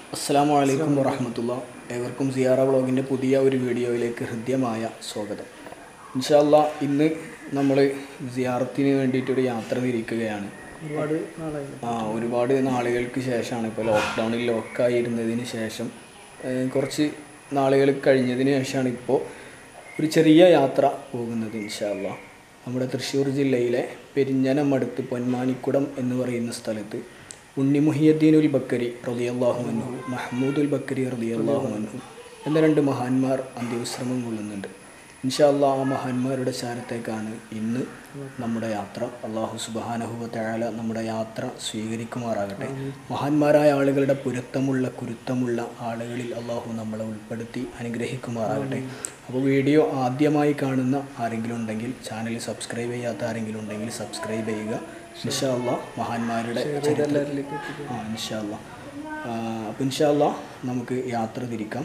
അസ്സാം വലൈക്കും വറഹമത്തുള്ള ഏവർക്കും സിയാറ വ്ളോഗിൻ്റെ പുതിയ ഒരു വീഡിയോയിലേക്ക് ഹൃദ്യമായ സ്വാഗതം ഇൻഷാല്ല ഇന്ന് നമ്മൾ സിയാറത്തിന് വേണ്ടിയിട്ടൊരു യാത്ര തിരിക്കുകയാണ് ഒരുപാട് നാളായി ആ ഒരുപാട് നാളുകൾക്ക് ശേഷമാണ് ഇപ്പോൾ ലോക്ക്ഡൗണിൽ ലോക്കായിരുന്നതിന് ശേഷം ഏഹ്, കുറച്ച് നാളുകൾ കഴിഞ്ഞതിന് ശേഷമാണ് ഇപ്പോൾ ഒരു ചെറിയ യാത്ര പോകുന്നത് ഇൻഷാല്ല നമ്മുടെ തൃശ്ശൂർ ജില്ലയിലെ പെരിഞ്ഞനം അടുത്ത് പൊന്മാനിക്കുടം എന്ന് പറയുന്ന സ്ഥലത്ത് ഉണ്ണി മുഹിയദ്ദീനുൽ ബക്കരി റളിയല്ലാഹു അൻഹു മഹ്മൂദുൽ ബക്കരി റളിയല്ലാഹു അൻഹു എന്ന രണ്ട് മഹാന്മാർ അന്ത്യവിശ്രമം കൊള്ളുന്നുണ്ട് ഇൻഷാല്ല ആ മഹാന്മാരുടെ ചാരത്തേക്കാണ് ഇന്ന് നമ്മുടെ യാത്ര അള്ളാഹു സുബാനഹുവ തയാല നമ്മുടെ യാത്ര സ്വീകരിക്കുമാറാകട്ടെ മഹാന്മാരായ ആളുകളുടെ പുരത്തമുള്ള കുരുത്തമുള്ള ആളുകളിൽ അള്ളാഹു നമ്മളെ ഉൾപ്പെടുത്തി അനുഗ്രഹിക്കുമാറാകട്ടെ അപ്പോൾ വീഡിയോ ആദ്യമായി കാണുന്ന ആരെങ്കിലും ഉണ്ടെങ്കിൽ ചാനൽ സബ്സ്ക്രൈബ് ചെയ്യാത്ത ആരെങ്കിലും ഉണ്ടെങ്കിൽ സബ്സ്ക്രൈബ് ചെയ്യുക ഇൻഷാല്ല മഹാന്മാരുടെ ചരിത്രം ആ ഇൻഷാല്ല അപ്പോൾ ഇൻഷാല്ല നമുക്ക് യാത്ര തിരിക്കാം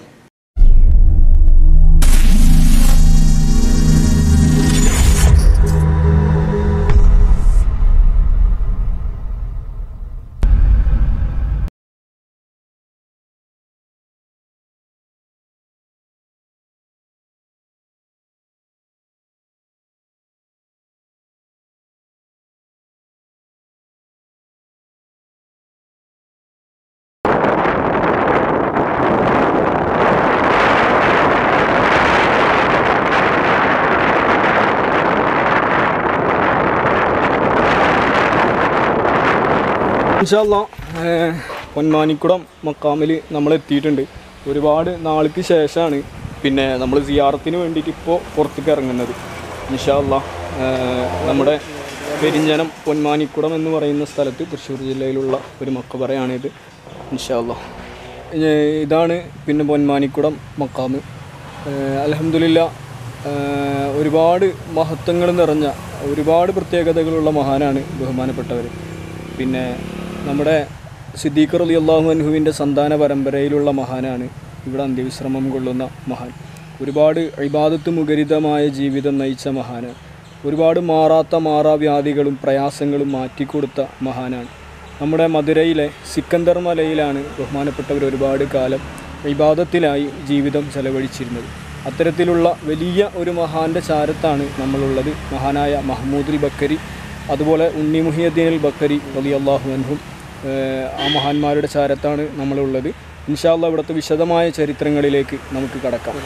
ഇൻഷാല്ല പൊന്മാനിക്കുടം മക്കാമിൽ നമ്മൾ എത്തിയിട്ടുണ്ട് ഒരുപാട് നാൾക്ക് ശേഷമാണ് പിന്നെ നമ്മൾ സിയാറത്തിന് വേണ്ടിയിട്ട് ഇപ്പോൾ പുറത്തേക്ക് ഇറങ്ങുന്നത് ഇൻഷാല്ല നമ്മുടെ പെരിഞ്ഞനം പൊന്മാനിക്കുടം എന്ന് പറയുന്ന സ്ഥലത്ത് തൃശ്ശൂർ ജില്ലയിലുള്ള ഒരു മക്കബറയാണിത് ഇൻഷാല്ല ഇതാണ് പിന്നെ പൊന്മാനിക്കുടം മക്കാമ് അലഹമില്ല ഒരുപാട് മഹത്വങ്ങൾ നിറഞ്ഞ ഒരുപാട് പ്രത്യേകതകളുള്ള മഹാനാണ് ബഹുമാനപ്പെട്ടവർ പിന്നെ നമ്മുടെ സിദ്ദീഖർ അലി അള്ളാഹു അൻഹുവിൻ്റെ സന്താന പരമ്പരയിലുള്ള മഹാനാണ് ഇവിടെ അന്ത്യവിശ്രമം കൊള്ളുന്ന മഹാൻ ഒരുപാട് ഇബാദത്ത് മുഖരിതമായ ജീവിതം നയിച്ച മഹാന് ഒരുപാട് മാറാത്ത മാറാവ്യാധികളും പ്രയാസങ്ങളും മാറ്റിക്കൊടുത്ത മഹാനാണ് നമ്മുടെ മധുരയിലെ സിക്കന്ദർ മലയിലാണ് ബഹുമാനപ്പെട്ടവർ ഒരുപാട് കാലം ഇബാദത്തിലായി ജീവിതം ചെലവഴിച്ചിരുന്നത് അത്തരത്തിലുള്ള വലിയ ഒരു മഹാൻ്റെ ചാരത്താണ് നമ്മളുള്ളത് മഹാനായ മഹമ്മൂദുൽ ബക്കരി അതുപോലെ ഉണ്ണി മുഹിയദ്ദീൻ ബക്കരി അലി അള്ളാഹു അൻഹും ഏഹ് ആ മഹാന്മാരുടെ ചാരത്താണ് നമ്മളുള്ളത് ഇൻഷാല്ല ഇവിടുത്തെ വിശദമായ ചരിത്രങ്ങളിലേക്ക് നമുക്ക് കടക്കാം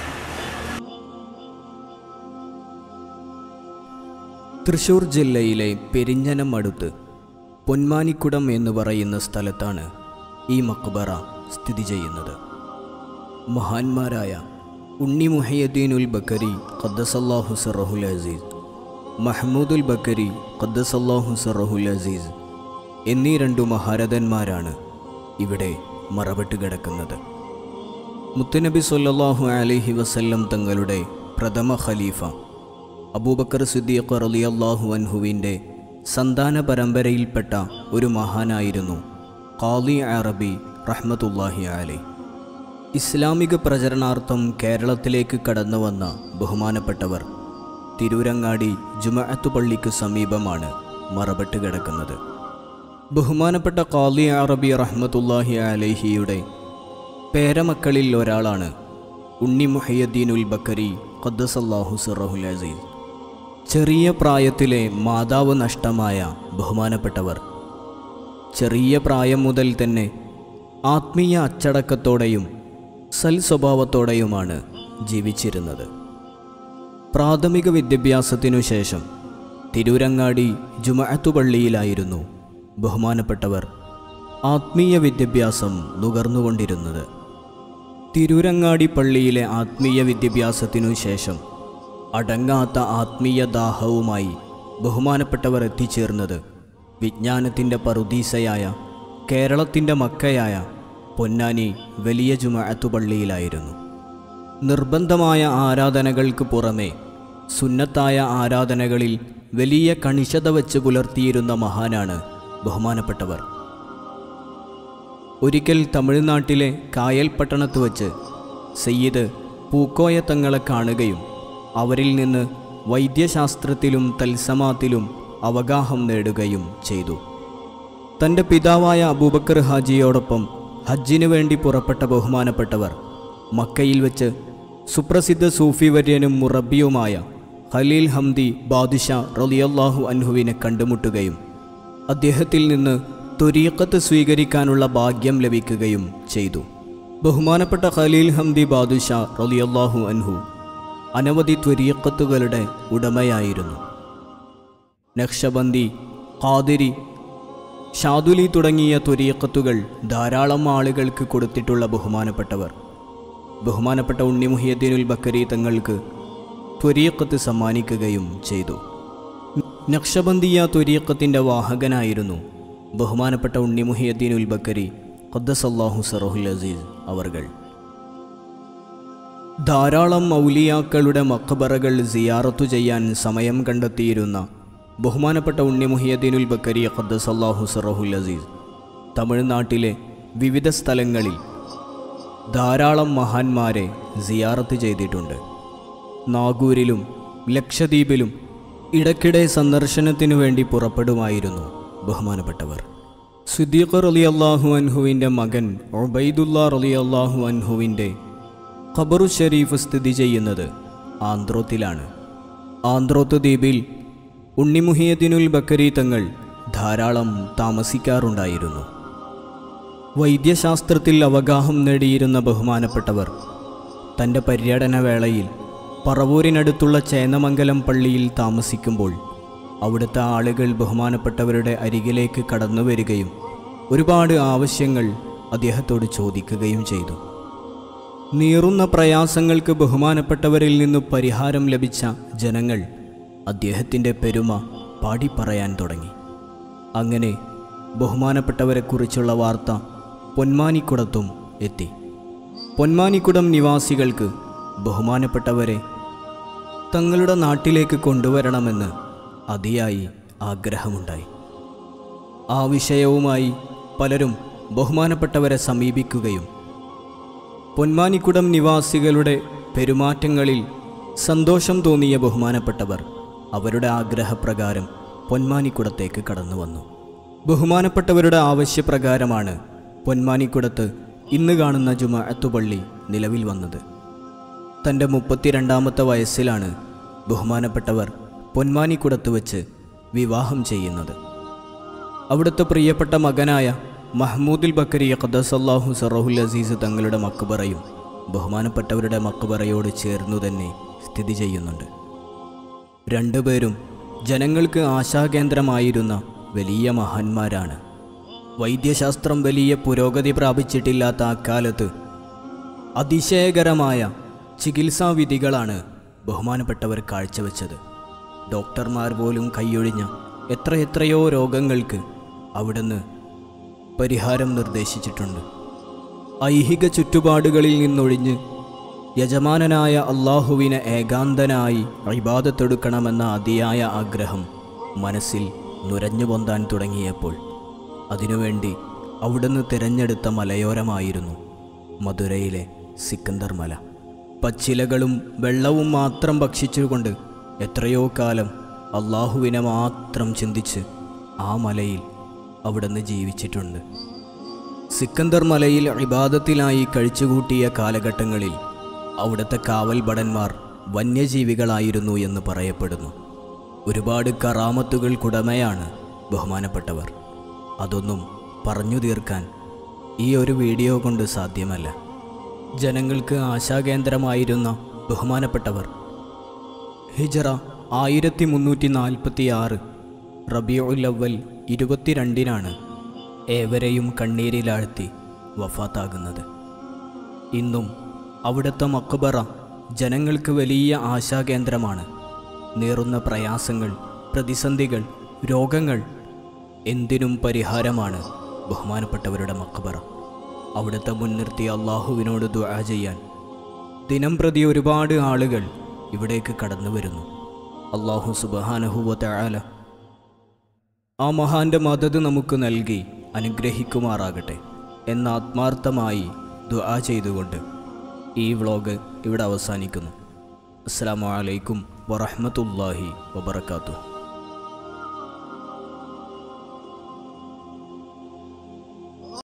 തൃശൂർ ജില്ലയിലെ പെരിഞ്ഞനം അടുത്ത് പൊന്മാനിക്കുടം എന്ന് പറയുന്ന സ്ഥലത്താണ് ഈ മക്ബറ സ്ഥിതി ചെയ്യുന്നത് മഹാന്മാരായ ഉണ്ണി മുഹയ്യദ്ദീനുൽ ബക്കരി ഖദ്ദസല്ലാഹു സറഹുൽ അസീസ് മഹ്മൂദുൽ ബക്കരി ഖദ്ദസല്ലാഹു സറഹുൽ അസീസ് എന്നീ രണ്ടു മഹാരഥന്മാരാണ് ഇവിടെ മറവിട്ട് കിടക്കുന്നത് മുത്തുനബി സല്ലല്ലാഹു അലൈഹി വസല്ലം തങ്ങളുടെ പ്രഥമ ഖലീഫ അബൂബക്കർ സിദ്ദീഖ് റളിയല്ലാഹു അൻഹുവിൻ്റെ സന്താന പരമ്പരയിൽപ്പെട്ട ഒരു മഹാനായിരുന്നു ഖാലി അറബി റഹ്മത്തുല്ലാഹി അലൈ ഇസ്ലാമിക പ്രചരണാർത്ഥം കേരളത്തിലേക്ക് കടന്നു വന്ന ബഹുമാനപ്പെട്ടവർ തിരൂരങ്ങാടി ജുമഅത്ത് പള്ളിക്ക് സമീപമാണ് മറബട്ട് കിടക്കുന്നത് ബഹുമാനപ്പെട്ട ഖാലി അറബി റഹ്മത്തുല്ലാഹി അലൈഹിയുടെ പേരമക്കളിൽ ഒരാളാണ് ഉണ്ണി മുഹയ്യദ്ദീനുൽ ബക്കരി ഖദ്ദസല്ലാഹു സിറഹുൽ അസീസ് ചെറിയ പ്രായത്തിലെ മാതാവ് നഷ്ടമായ ബഹുമാനപ്പെട്ടവർ ചെറിയ പ്രായം മുതൽ തന്നെ ആത്മീയ അച്ചടക്കത്തോടെയും സൽ സ്വഭാവത്തോടെയുമാണ് ജീവിച്ചിരുന്നത് പ്രാഥമിക വിദ്യാഭ്യാസത്തിനു ശേഷം തിരൂരങ്ങാടി ജുമഅത്തു പള്ളിയിലായിരുന്നു ബഹുമാനപ്പെട്ടവർ ആത്മീയ വിദ്യാഭ്യാസം നുകർന്നുകൊണ്ടിരുന്നത് തിരൂരങ്ങാടി പള്ളിയിലെ ആത്മീയ വിദ്യാഭ്യാസത്തിനു ശേഷം അടങ്ങാത്ത ആത്മീയ ദാഹവുമായി ബഹുമാനപ്പെട്ടവർ എത്തിച്ചേർന്നത് വിജ്ഞാനത്തിൻ്റെ പറുദീസയായ കേരളത്തിൻ്റെ മക്കയായ പൊന്നാനി വലിയ ജുമഅത്തു പള്ളിയിലായിരുന്നു നിർബന്ധമായ ആരാധനകൾക്ക് പുറമെ സുന്നത്തായ ആരാധനകളിൽ വലിയ കണിശത വച്ച് പുലർത്തിയിരുന്ന മഹാനാണ് ബഹുമാനപ്പെട്ടവർ ഒരിക്കൽ തമിഴ്നാട്ടിലെ കായൽ പട്ടണത്ത് വച്ച് സയ്യിദ് പൂക്കോയ തങ്ങളെ കാണുകയും അവരിൽ നിന്ന് വൈദ്യശാസ്ത്രത്തിലും തൽസമാത്തിലും അവഗാഹം നേടുകയും ചെയ്തു തൻ്റെ പിതാവായ അബൂബക്കർ ഹാജിയോടൊപ്പം ഹജ്ജിനു വേണ്ടി പുറപ്പെട്ട ബഹുമാനപ്പെട്ടവർ മക്കയിൽ വെച്ച് സുപ്രസിദ്ധ സൂഫി വര്യനും മുറബിയുമായ ഖലീൽ ഹംദി ബാദുഷ റലിയല്ലാഹു അൻഹുവിനെ കണ്ടുമുട്ടുകയും അദ്ദേഹത്തിൽ നിന്ന് ത്വരീക്കത്ത് സ്വീകരിക്കാനുള്ള ഭാഗ്യം ലഭിക്കുകയും ചെയ്തു ബഹുമാനപ്പെട്ട ഖലീൽ ഹംദി ബാദുഷ റലിയല്ലാഹു അൻഹു അനവധി ത്വരീക്കത്തുകളുടെ ഉടമയായിരുന്നു നക്ഷബന്ദി ഖാദിരി ഷാദുലി തുടങ്ങിയ ത്വരീക്കത്തുകൾ ധാരാളം ആളുകൾക്ക് കൊടുത്തിട്ടുള്ള ബഹുമാനപ്പെട്ടവർ ബഹുമാനപ്പെട്ട ഉണ്ണി മുഹിയദ്ദീനുൽ ബക്കരി തങ്ങൾക്ക് ത്വരീക്കത്ത് സമ്മാനിക്കുകയും ചെയ്തു നക്ഷബന്ദിയ ത്വരീക്കത്തിൻ്റെ വാഹകനായിരുന്നു ബഹുമാനപ്പെട്ട ഉണ്ണി മുഹിയദ്ദീനുൽ ബക്കരി ഖദ്ദസല്ലാഹു സറഹുൽ അസീസ് അവർകൾ ധാരാളം മൗലിയാക്കളുടെ മക്കബറകൾ സിയാറത്തു ചെയ്യാൻ സമയം കണ്ടെത്തിയിരുന്ന ബഹുമാനപ്പെട്ട ഉണ്ണി മുഹിയദ്ദീനുൽ ബക്കരി ഖദ്ദസല്ലാഹു സറഹുൽ അസീസ് തമിഴ്നാട്ടിലെ വിവിധ സ്ഥലങ്ങളിൽ ധാരാളം മഹാന്മാരെ സിയാറത്ത് ചെയ്തിട്ടുണ്ട് നാഗൂരിലും ലക്ഷദ്വീപിലും ഇടയ്ക്കിടെ സന്ദർശനത്തിനു വേണ്ടി പുറപ്പെടുമായിരുന്നു ബഹുമാനപ്പെട്ടവർ സുദ്ദീഖ് റലി അള്ളാഹു അൻഹുവിൻ്റെ മകൻ ഒബൈദുല്ല റലി അള്ളാഹു അൻഹുവിൻ്റെ ഖബറു ഷരീഫ് സ്ഥിതി ചെയ്യുന്നത് ആന്ത്രോത്തിലാണ് ആന്ത്രോത്ത് ദ്വീപിൽ ഉണ്ണിമുഹിയദ്ദീനുൽ ബക്കരി തങ്ങൾ ധാരാളം താമസിക്കാറുണ്ടായിരുന്നു വൈദ്യശാസ്ത്രത്തിൽ അവഗാഹം നേടിയിരുന്ന ബഹുമാനപ്പെട്ടവർ തൻ്റെ പര്യടന വേളയിൽ പറവൂരിനടുത്തുള്ള ചേന്നമംഗലം പള്ളിയിൽ താമസിക്കുമ്പോൾ അവിടുത്തെ ആളുകൾ ബഹുമാനപ്പെട്ടവരുടെ അരികിലേക്ക് കടന്നു വരികയും ഒരുപാട് ആവശ്യങ്ങൾ അദ്ദേഹത്തോട് ചോദിക്കുകയും ചെയ്തു നീറുന്ന പ്രയാസങ്ങൾക്ക് ബഹുമാനപ്പെട്ടവരിൽ നിന്ന് പരിഹാരം ലഭിച്ച ജനങ്ങൾ അദ്ദേഹത്തിൻ്റെ പെരുമ പാടിപ്പറയാൻ തുടങ്ങി അങ്ങനെ ബഹുമാനപ്പെട്ടവരെക്കുറിച്ചുള്ള വാർത്ത പൊന്മാനിക്കുടത്തും എത്തി പൊന്മാനിക്കുടം നിവാസികൾക്ക് ബഹുമാനപ്പെട്ടവരെ തങ്ങളുടെ നാട്ടിലേക്ക് കൊണ്ടുവരണമെന്ന് അതിയായി ആഗ്രഹമുണ്ടായി ആ വിഷയവുമായി പലരും ബഹുമാനപ്പെട്ടവരെ സമീപിക്കുകയും പൊന്മാനിക്കുടം നിവാസികളുടെ പെരുമാറ്റങ്ങളിൽ സന്തോഷം തോന്നിയ ബഹുമാനപ്പെട്ടവർ അവരുടെ ആഗ്രഹപ്രകാരം പൊന്മാനിക്കുടത്തേക്ക് കടന്നു വന്നു ബഹുമാനപ്പെട്ടവരുടെ ആവശ്യപ്രകാരമാണ് പൊന്മാനിക്കുടത്ത് ഇന്ന് കാണുന്ന ജുമാഅത്തുപള്ളി നിലവിൽ വന്നത് തൻ്റെ മുപ്പത്തിരണ്ടാമത്തെ വയസ്സിലാണ് ബഹുമാനപ്പെട്ടവർ പൊന്മാനിക്കുടത്ത് വെച്ച് വിവാഹം ചെയ്യുന്നത് അവിടുത്തെ പ്രിയപ്പെട്ട മകനായ മഹ്മൂദുൽ ബക്കരി ഖദസല്ലാഹു സറഹുൽ അസീസ് തങ്ങളുടെ മക്ബറയും ബഹുമാനപ്പെട്ടവരുടെ മക്ബറയോട് ചേർന്നു തന്നെ സ്ഥിതി ചെയ്യുന്നുണ്ട് രണ്ടുപേരും ജനങ്ങൾക്ക് ആശാകേന്ദ്രമായിരുന്ന വലിയ മഹാന്മാരാണ് വൈദ്യശാസ്ത്രം വലിയ പുരോഗതി പ്രാപിച്ചിട്ടില്ലാത്ത അക്കാലത്ത് അതിശയകരമായ ചികിത്സാവിധികളാണ് ബഹുമാനപ്പെട്ടവർ കാഴ്ചവെച്ചത് ഡോക്ടർമാർ പോലും കൈയൊഴിഞ്ഞ എത്രയെത്രയോ രോഗങ്ങൾക്ക് അവിടുന്ന് പരിഹാരം നിർദ്ദേശിച്ചിട്ടുണ്ട് ഐഹിക ചുറ്റുപാടുകളിൽ നിന്നൊഴിഞ്ഞ് യജമാനനായ അള്ളാഹുവിനെ ഏകാന്തനായി അഭിബാധത്തെടുക്കണമെന്ന അതിയായ ആഗ്രഹം മനസ്സിൽ നുരഞ്ഞു പൊന്താൻ തുടങ്ങിയപ്പോൾ അതിനുവേണ്ടി അവിടുന്ന് തിരഞ്ഞെടുത്ത മലയോരമായിരുന്നു മധുരയിലെ സിക്കന്ദർ മല പച്ചിലകളും വെള്ളവും മാത്രം ഭക്ഷിച്ചുകൊണ്ട് എത്രയോ കാലം അള്ളാഹുവിനെ മാത്രം ചിന്തിച്ച് ആ മലയിൽ അവിടുന്ന് ജീവിച്ചിട്ടുണ്ട് സിക്കന്ദർ മലയിൽ ഇബാദത്തിലായി കഴിച്ചുകൂട്ടിയ കാലഘട്ടങ്ങളിൽ അവിടുത്തെ കാവൽ ഭടന്മാർ വന്യജീവികളായിരുന്നു എന്ന് പറയപ്പെടുന്നു ഒരുപാട് കറാമത്തുകൾക്കുടമയാണ് ബഹുമാനപ്പെട്ടവർ അതൊന്നും പറഞ്ഞു തീർക്കാൻ ഈ ഒരു വീഡിയോ കൊണ്ട് സാധ്യമല്ല ജനങ്ങൾക്ക് ആശാകേന്ദ്രമായിരുന്ന ബഹുമാനപ്പെട്ടവർ ഹിജറ ആയിരത്തി മുന്നൂറ്റി നാൽപ്പത്തി ആറ് റബിയുൽ അവൽ ഇരുപത്തിരണ്ടിനാണ് ഏവരെയും കണ്ണീരിലാഴ്ത്തി വഫാത്താകുന്നത് ഇന്നും അവിടുത്തെ മക്ബറ ജനങ്ങൾക്ക് വലിയ ആശാകേന്ദ്രമാണ് നേറുന്ന പ്രയാസങ്ങൾ പ്രതിസന്ധികൾ രോഗങ്ങൾ എന്തിനും പരിഹാരമാണ് ബഹുമാനപ്പെട്ടവരുടെ മക്ബറ അവിടുത്തെ മുൻനിർത്തി അള്ളാഹുവിനോട് ദുആ ചെയ്യാൻ ദിനം പ്രതി ഒരുപാട് ആളുകൾ ഇവിടേക്ക് കടന്നു വരുന്നു അള്ളാഹു സുബഹാനഹുവ തആല ആ മഹാന്റെ മദത് നമുക്ക് നൽകി അനുഗ്രഹിക്കുമാറാകട്ടെ എന്ന ആത്മാർത്ഥമായി ദുആ ചെയ്തുകൊണ്ട് ഈ വ്ളോഗ് ഇവിടെ അവസാനിക്കുന്നു അസ്സാം വലൈക്കും വറഹമത്തല്ലാഹി വബർക്കാത്തു